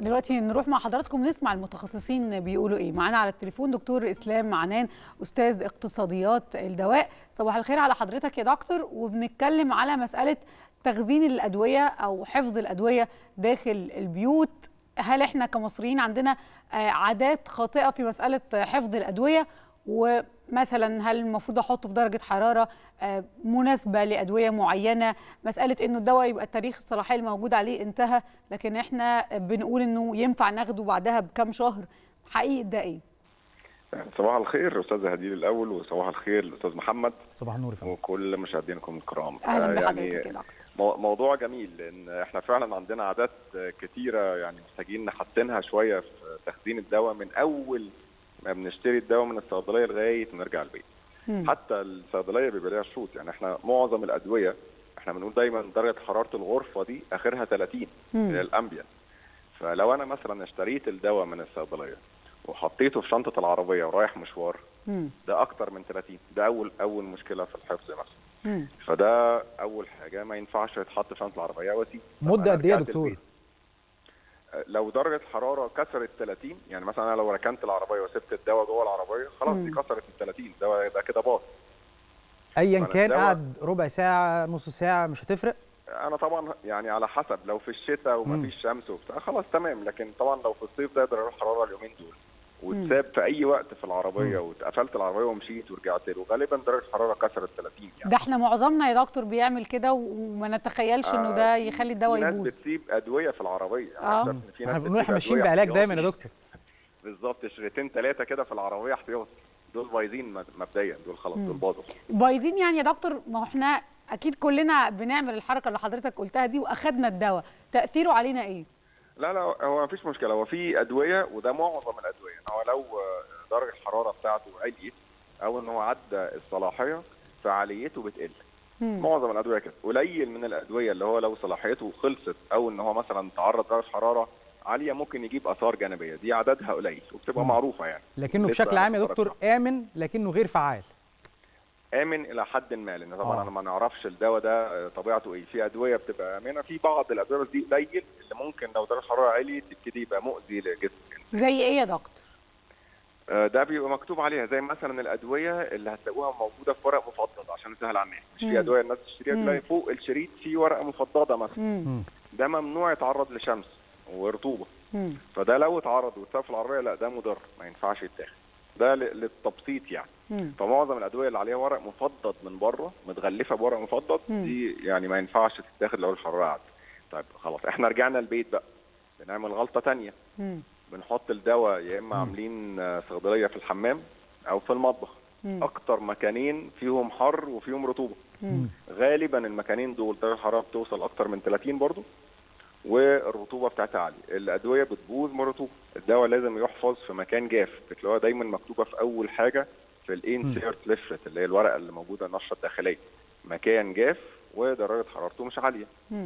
دلوقتي نروح مع حضراتكم نسمع المتخصصين بيقولوا ايه معانا على التليفون دكتور اسلام معنان استاذ اقتصاديات الدواء صباح الخير على حضرتك يا دكتور وبنتكلم على مساله تخزين الادويه او حفظ الادويه داخل البيوت هل احنا كمصريين عندنا عادات خاطئه في مساله حفظ الادويه ومثلا هل المفروض احطه في درجه حراره مناسبه لادويه معينه مساله انه الدواء يبقى تاريخ الصلاحيه الموجود عليه انتهى لكن احنا بنقول انه ينفع ناخده بعدها بكام شهر حقيقه ده ايه صباح الخير استاذ هديل الاول وصباح الخير الاستاذ محمد صباح النور فندم وكل مشاهدينكم الكرام اهلا بحضرتك يعني يا دكتور موضوع جميل لان احنا فعلا عندنا عادات كتيره يعني محتاجين نحسنها شويه في تخزين الدواء من اول ما بنشتري الدواء من الصيدليه لغايه ما نرجع البيت مم. حتى الصيدليه بيبقى ليها شروط يعني احنا معظم الادويه احنا بنقول دايما درجه حراره الغرفه دي اخرها 30 اللي الامبيان فلو انا مثلا اشتريت الدواء من الصيدليه وحطيته في شنطه العربيه ورايح مشوار مم. ده اكتر من 30 ده اول اول مشكله في الحفظ نفسه مم. فده اول حاجه ما ينفعش يتحط في شنطه العربيه واسيب مده قد ايه يا دكتور لو درجه الحراره كسرت 30 يعني مثلا انا لو ركنت العربيه وسبت الدواء جوه العربيه خلاص دي كسرت ال 30 الدواء ده كده باظ ايا كان قعد ربع ساعه نص ساعه مش هتفرق انا طبعا يعني على حسب لو في الشتاء ومفيش شمس وبتاع خلاص تمام لكن طبعا لو في الصيف ده درجه الحراره اليومين دول واتساب في اي وقت في العربيه واتقفلت العربيه ومشيت ورجعت له غالبا درجه الحراره كسرت 30 يعني ده احنا معظمنا يا دكتور بيعمل كده وما نتخيلش انه آه ده يخلي الدواء يبوظ الناس بتسيب ادويه في العربيه اه احنا بنقول احنا ماشيين بعلاج دايما يا دكتور بالظبط شريطين ثلاثه كده في العربيه احتياطي دول بايظين مبدئيا دول خلاص دول باظوا بايظين يعني يا دكتور ما احنا اكيد كلنا بنعمل الحركه اللي حضرتك قلتها دي واخدنا الدواء تاثيره علينا ايه لا لا هو مفيش مشكله هو في ادويه وده معظم الادويه هو لو درجه الحراره بتاعته عليت او ان هو عدى الصلاحيه فعاليته بتقل مم. معظم الادويه كده قليل من الادويه اللي هو لو صلاحيته خلصت او ان هو مثلا تعرض درجه حراره عاليه ممكن يجيب اثار جانبيه دي عددها قليل وبتبقى مم. معروفه يعني لكنه بشكل عام يا دكتور امن لكنه غير فعال امن الى حد ما لان طبعا انا ما نعرفش الدواء ده طبيعته ايه في ادويه بتبقى امنه في بعض الادويه بس دي قليل اللي ممكن لو درجه الحراره عليت تبتدي يبقى مؤذي للجسم زي ايه يا دكتور ده بيبقى مكتوب عليها زي مثلا الادويه اللي هتلاقوها موجوده في ورق مفضد عشان سهل على الناس مش في ادويه الناس تشتريها تلاقي فوق الشريط في ورقه مفضده مثلا مم. ده ممنوع يتعرض لشمس ورطوبه مم. فده لو اتعرض واتساب في العربيه لا ده مضر ما ينفعش يتاخد ده للتبسيط يعني مم. فمعظم الادويه اللي عليها ورق مفضد من بره متغلفه بورق مفضد مم. دي يعني ما ينفعش تتاخد لو الحراره عدت طيب خلاص احنا رجعنا البيت بقى بنعمل غلطه ثانيه بنحط الدواء يا اما عاملين صيدليه في الحمام او في المطبخ مم. اكتر مكانين فيهم حر وفيهم رطوبه مم. غالبا المكانين دول درجه الحراره بتوصل اكتر من 30 برضو والرطوبه بتاعتها عاليه الادويه بتبوظ من الرطوبه الدواء لازم يحفظ في مكان جاف بتلاقوها دايما مكتوبه في اول حاجه في الانسيرت ليفلت اللي هي الورقه اللي موجوده النشره الداخليه مكان جاف ودرجه حرارته مش عاليه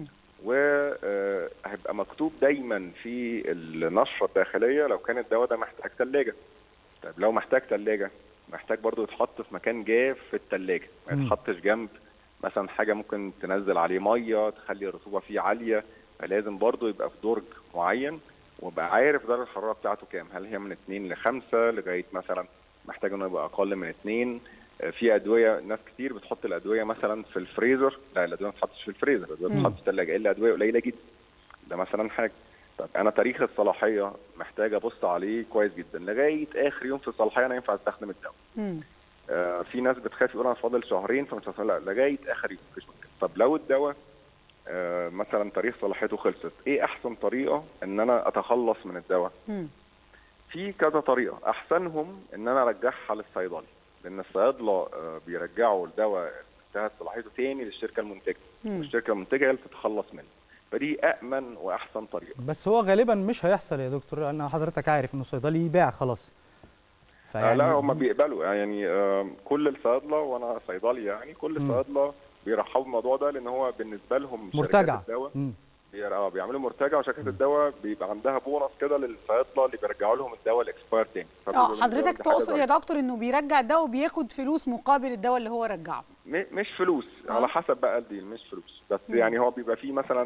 وهيبقى مكتوب دايما في النشره الداخليه لو كان الدواء ده محتاج ثلاجه طيب لو محتاج ثلاجه محتاج برضو يتحط في مكان جاف في الثلاجه ما يتحطش جنب مثلا حاجه ممكن تنزل عليه ميه تخلي الرطوبه فيه عاليه فلازم برضو يبقى في درج معين وابقى عارف درجه الحراره بتاعته كام هل هي من 2 ل 5 لغايه مثلا محتاج انه يبقى اقل من 2 في ادويه ناس كتير بتحط الادويه مثلا في الفريزر لا الادويه ما بتتحطش في الفريزر الادويه بتتحط في الثلاجه الا ادويه قليله جدا ده مثلا حاجه طب انا تاريخ الصلاحيه محتاج ابص عليه كويس جدا لغايه اخر يوم في الصلاحيه انا ينفع استخدم الدواء آه في ناس بتخاف يقول انا فاضل شهرين فمش لا لغايه اخر يوم مفيش مشكله طب لو الدواء آه مثلا تاريخ صلاحيته خلصت ايه احسن طريقه ان انا اتخلص من الدواء في كذا طريقه احسنهم ان انا ارجعها للصيدلي لان الصيادله آه بيرجعوا الدواء انتهت صلاحيته تاني للشركه المنتجه والشركه المنتجه هي اللي تتخلص منه فدي امن واحسن طريقه بس هو غالبا مش هيحصل يا دكتور لان حضرتك عارف انه الصيدلي يبيع خلاص فيعني آه لا هم بيقبلوا يعني آه كل الصيادله وانا صيدلي يعني كل الصيادله بيرحبوا بالموضوع ده لان هو بالنسبه لهم مرتجع الدواء اه بيعملوا مرتجع وشركه الدواء بيبقى عندها بونص كده للصيادله اللي بيرجعوا لهم الدواء الاكسباير تاني اه حضرتك تقصد يا دكتور انه بيرجع الدواء وبياخد فلوس مقابل الدواء اللي هو رجعه مش فلوس أوه. على حسب بقى الديل مش فلوس بس مم. يعني هو بيبقى فيه مثلا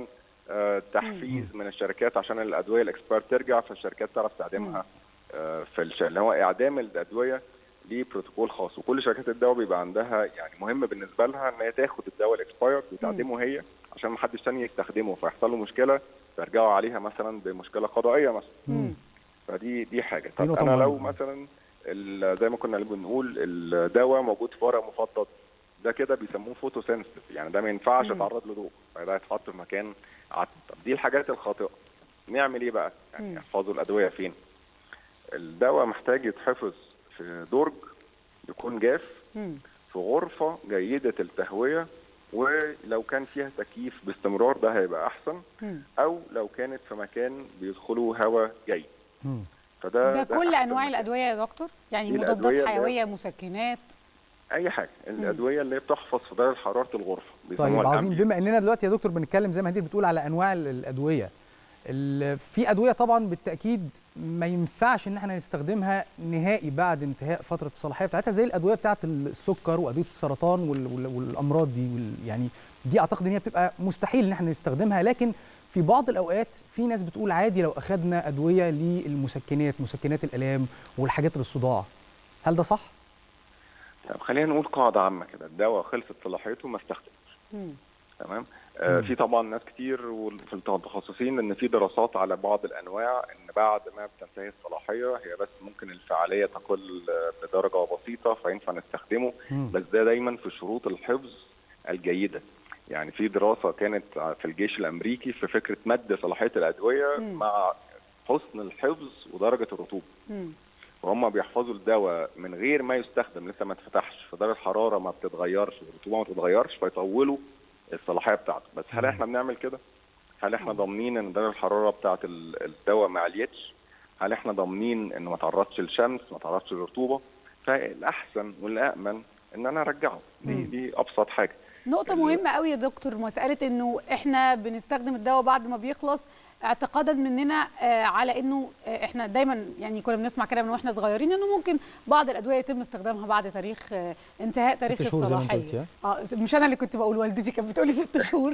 آه، تحفيز من الشركات عشان الادويه الاكسبير ترجع فالشركات تعرف تعدمها آه، في الش... اللي هو اعدام الادويه ليه بروتوكول خاص وكل شركات الدواء بيبقى عندها يعني مهم بالنسبه لها ان هي تاخد الدواء الاكسبايرد وتعدمه هي عشان ما حدش ثاني يستخدمه فيحصل له مشكله فيرجعوا عليها مثلا بمشكله قضائيه مثلا مم. فدي دي حاجه دي طب نقطة انا لو مهمة. مثلا ال- زي ما كنا بنقول الدواء موجود في ورق مفضل ده كده بيسموه فوتو سنسيتيف يعني ده ما ينفعش مم. يتعرض لضوء فده يتحط في مكان عتم طب دي الحاجات الخاطئه نعمل ايه بقى يعني مم. يحفظوا الادويه فين الدواء محتاج يتحفظ في درج يكون جاف مم. في غرفه جيده التهويه ولو كان فيها تكييف باستمرار ده هيبقى احسن مم. او لو كانت في مكان بيدخلوا هواء جيد مم. فده ده كل أحسن انواع مكان. الادويه يا دكتور يعني دي الأدوية مضادات اللي- حيويه مسكنات اي حاجه الادويه اللي هي بتحفظ في درجه حراره الغرفه طيب بيسموها عظيم الأمبيا. بما اننا دلوقتي يا دكتور بنتكلم زي ما هدي بتقول على انواع ال- الادويه ال- في ادويه طبعا بالتاكيد ما ينفعش ان احنا نستخدمها نهائي بعد انتهاء فتره الصلاحيه بتاعتها زي الادويه بتاعه السكر وادويه السرطان وال- وال- والامراض دي وال- يعني دي اعتقد ان هي بتبقى مستحيل ان احنا نستخدمها لكن في بعض الاوقات في ناس بتقول عادي لو اخذنا ادويه للمسكنات مسكنات الالام والحاجات للصداع هل ده صح طب خلينا نقول قاعده عامه كده الدواء خلصت صلاحيته ما استخدمش مم. تمام آه مم. في طبعا ناس كتير وال- في المتخصصين ان في دراسات على بعض الانواع ان بعد ما بتنتهي الصلاحيه هي بس ممكن الفعاليه تقل آه، بدرجه بسيطه فينفع نستخدمه مم. بس ده دايما في شروط الحفظ الجيده يعني في دراسه كانت في الجيش الامريكي في فكره مد صلاحيه الادويه مم. مع حسن الحفظ ودرجه الرطوبه مم. وهم بيحفظوا الدواء من غير ما يستخدم لسه ما اتفتحش في درجه حراره ما بتتغيرش والرطوبه ما بتتغيرش فيطولوا الصلاحيه بتاعته بس هل مم. احنا بنعمل كده هل احنا ضامنين ان درجه الحراره بتاعه ال- الدواء ما عليتش هل احنا ضامنين انه ما تعرضش للشمس ما تعرضش للرطوبه فالاحسن والامن ان انا ارجعه دي مم. دي ابسط حاجه نقطة ال- مهمة قوي يا دكتور مسألة انه احنا بنستخدم الدواء بعد ما بيخلص اعتقادا مننا آه، على انه آه، احنا دايما يعني كنا بنسمع كلام من واحنا صغيرين انه ممكن بعض الادويه يتم استخدامها بعد تاريخ آه، انتهاء تاريخ ست شهور زي ما انت الصلاحيه قلت اه مش انا اللي كنت بقول والدتي كانت بتقولي ست شهور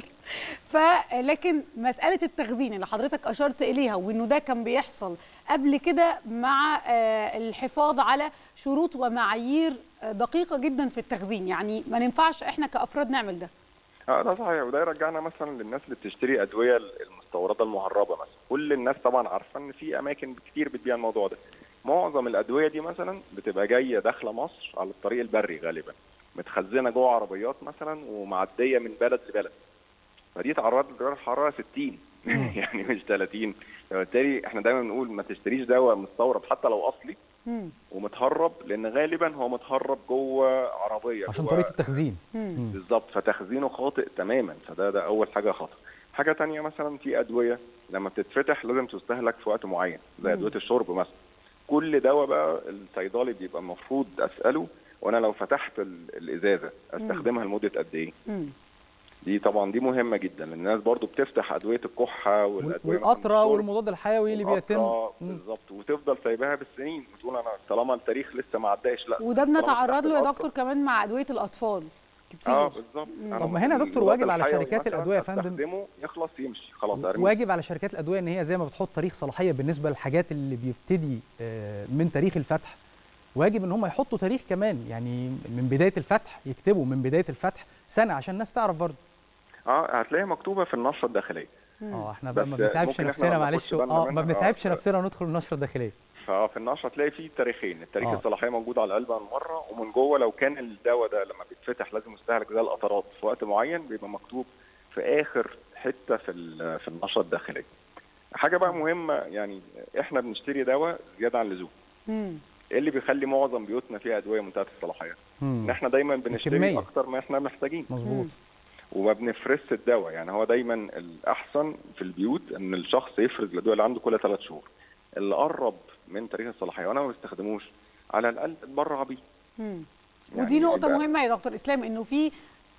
فلكن مساله التخزين اللي حضرتك اشرت اليها وانه ده كان بيحصل قبل كده مع آه، الحفاظ على شروط ومعايير آه، دقيقه جدا في التخزين يعني ما ينفعش احنا كافراد نعمل ده اه ده صحيح وده يرجعنا مثلا للناس اللي بتشتري ادويه المستورده المهربه مثلا كل الناس طبعا عارفه ان في اماكن كتير بتبيع الموضوع ده معظم الادويه دي مثلا بتبقى جايه داخله مصر على الطريق البري غالبا متخزنه جوه عربيات مثلا ومعديه من بلد لبلد فدي تعرضت لدرجه حراره 60 يعني مش 30 فبالتالي احنا دايما بنقول ما تشتريش دواء مستورد حتى لو اصلي مم. ومتهرب لان غالبا هو متهرب جوه عربيه عشان جوه طريقه التخزين مم. مم. بالظبط فتخزينه خاطئ تماما فده ده اول حاجه خطا حاجه تانية مثلا في ادويه لما بتتفتح لازم تستهلك في وقت معين زي مم. ادويه الشرب مثلا كل دواء بقى الصيدلي بيبقى المفروض اساله وانا لو فتحت ال- الازازه استخدمها لمده قد ايه مم. دي طبعا دي مهمه جدا لان الناس برضو بتفتح ادويه الكحه وال- والادويه مثلاً والقطره الشرب والمضاد الحيوي اللي بيتم والقطرة مم. بالظبط وتفضل سايباها بالسنين وتقول انا طالما التاريخ لسه ما عداش لا وده طالما بنتعرض فتحت له يا القطرة. دكتور كمان مع ادويه الاطفال كتير اه بالظبط مم. أنا طب ما هنا يا دكتور المضاد واجب على الحيوي شركات مثلاً الأدوية يا فندم. استخدمه يخلص يمشي خلاص ارميه واجب على شركات الادويه ان هي زي ما بتحط تاريخ صلاحيه بالنسبه للحاجات اللي بيبتدي آه، من تاريخ الفتح واجب ان هم يحطوا تاريخ كمان يعني من بدايه الفتح يكتبوا من بدايه الفتح سنه عشان الناس تعرف برضه اه هتلاقيها مكتوبه في النشره الداخليه مم. اه احنا بقى بس ما بنتعبش ممكن إحنا نفسنا ما معلش ناخدش بالنا اه ما منها. بنتعبش آه. نفسنا وندخل النشره الداخليه ففي النشره تلاقي فيه تاريخين التاريخ آه. الصلاحيه موجود على العلبه من مره ومن جوه لو كان الدواء ده لما بيتفتح لازم يستهلك زي القطرات في وقت معين بيبقى مكتوب في اخر حته في ال- في النشره الداخليه حاجه بقى مهمه يعني احنا بنشتري دواء زياده عن اللزوم مم. ايه اللي بيخلي معظم بيوتنا فيها ادويه منتهيه الصلاحيه ان مم. احنا دايما بنشتري الكمية. اكتر ما احنا محتاجين مظبوط مم. وما بنفرزش الدواء يعني هو دايما الاحسن في البيوت ان الشخص يفرز الادويه اللي عنده كل ثلاث شهور اللي قرب من تاريخ الصلاحيه وانا ما بستخدموش على الاقل اتبرع بيه مم. يعني ودي نقطة يبقى- مهمة يا دكتور إسلام إنه في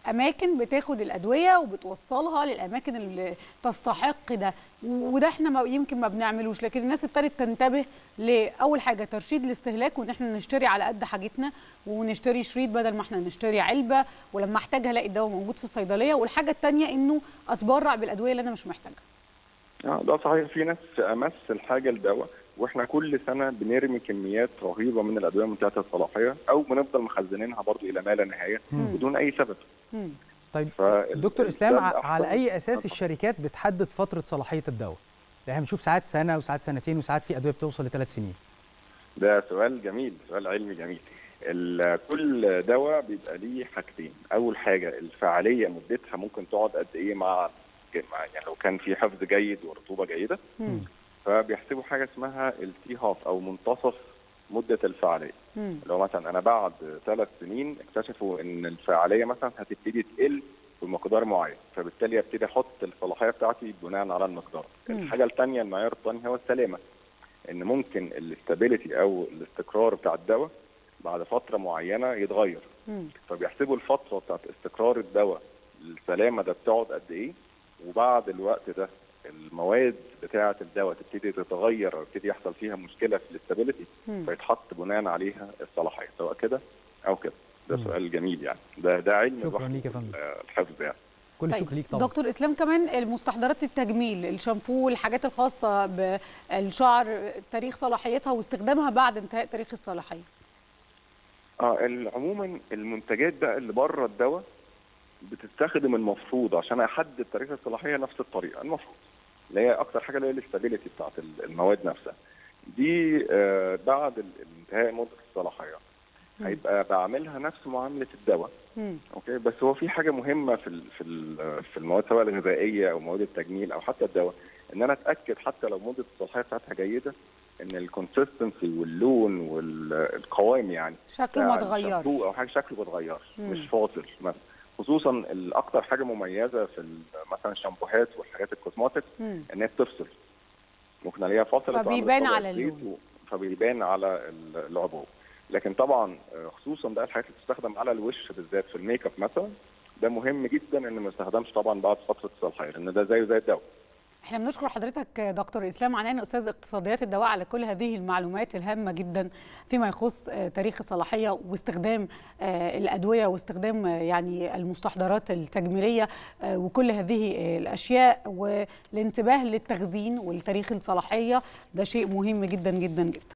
اماكن بتاخد الادويه وبتوصلها للاماكن اللي تستحق ده وده احنا ما يمكن ما بنعملوش لكن الناس ابتدت تنتبه لاول حاجه ترشيد الاستهلاك وان احنا نشتري على قد حاجتنا ونشتري شريط بدل ما احنا نشتري علبه ولما احتاجها الاقي الدواء موجود في الصيدليه والحاجه الثانيه انه اتبرع بالادويه اللي انا مش محتاجها اه ده صحيح في ناس في امس الحاجه لدواء واحنا كل سنه بنرمي كميات رهيبه من الادويه منتهيه الصلاحيه او بنفضل مخزنينها برضو الى ما لا نهايه مم. بدون اي سبب مم. طيب فال- دكتور ده اسلام ع- الأحسن. على اي اساس اتفضل. الشركات بتحدد فتره صلاحيه الدواء؟ يعني احنا بنشوف ساعات سنه وساعات سنتين وساعات في ادويه بتوصل لثلاث سنين. ده سؤال جميل سؤال علمي جميل ال- كل دواء بيبقى ليه حاجتين اول حاجه الفعاليه مدتها ممكن تقعد قد ايه مع مع- يعني لو كان في حفظ جيد ورطوبه جيده مم. فبيحسبوا حاجه اسمها التي هاف او منتصف مده الفعاليه مم. لو مثلا انا بعد ثلاث سنين اكتشفوا ان الفعاليه مثلا هتبتدي تقل بمقدار معين فبالتالي ابتدي احط الصلاحيه بتاعتي بناء على المقدار مم. الحاجه الثانيه المعيار الثاني هو السلامه ان ممكن الاستابيليتي او الاستقرار بتاع الدواء بعد فتره معينه يتغير مم. فبيحسبوا الفتره بتاعت استقرار الدواء السلامه ده بتقعد قد ايه وبعد الوقت ده المواد بتاعه الدواء تبتدي تتغير او يبتدي يحصل فيها مشكله في الاستابيليتي مم. فيتحط بناء عليها الصلاحيه سواء كده او كده ده مم. سؤال جميل يعني ده ده علم شكراً لوحده ليك يا فندم. ال- الحفظ يعني كل طيب، الشكر ليك طبعا. دكتور اسلام كمان المستحضرات التجميل الشامبو الحاجات الخاصه بالشعر تاريخ صلاحيتها واستخدامها بعد انتهاء تاريخ الصلاحيه اه ال- عموما المنتجات بقى اللي بره الدواء بتستخدم المفروض عشان احدد تاريخ الصلاحيه نفس الطريقه المفروض اللي هي اكتر حاجه اللي هي الاستابيليتي بتاعت ال- المواد نفسها دي آه بعد ال- انتهاء مده الصلاحيه مم. هيبقى بعملها نفس معامله الدواء مم. اوكي بس هو في حاجه مهمه في ال- في ال- في المواد سواء الغذائيه او مواد التجميل او حتى الدواء ان انا اتاكد حتى لو مده الصلاحيه بتاعتها جيده ان الكونسستنسي واللون والقوام يعني شكله ما بتاع اتغيرش الشامبو او حاجه شكله ما اتغيرش مم. مش فاصل مثلا خصوصا الاكتر حاجه مميزه في ال- مثلا الشامبوهات والحاجات الكوزماتكس مم. ان هي بتفصل ممكن الاقيها فصلت وعملت فبيبان طبقة على زيت اللون. و- فبيبان على ال- العبوه لكن طبعا آه، خصوصا بقى الحاجات اللي بتستخدم على الوش بالذات في الميك اب مثلا ده مهم جدا ان ما يستخدمش طبعا بعد فتره الصلاحيه لان ده زيه زي الدواء احنا بنشكر حضرتك دكتور اسلام عنان استاذ اقتصاديات الدواء على كل هذه المعلومات الهامه جدا فيما يخص آه، تاريخ الصلاحيه واستخدام آه، الادويه واستخدام آه، يعني المستحضرات التجميليه آه، وكل هذه آه، الاشياء والانتباه للتخزين والتاريخ الصلاحيه ده شيء مهم جدا جدا جدا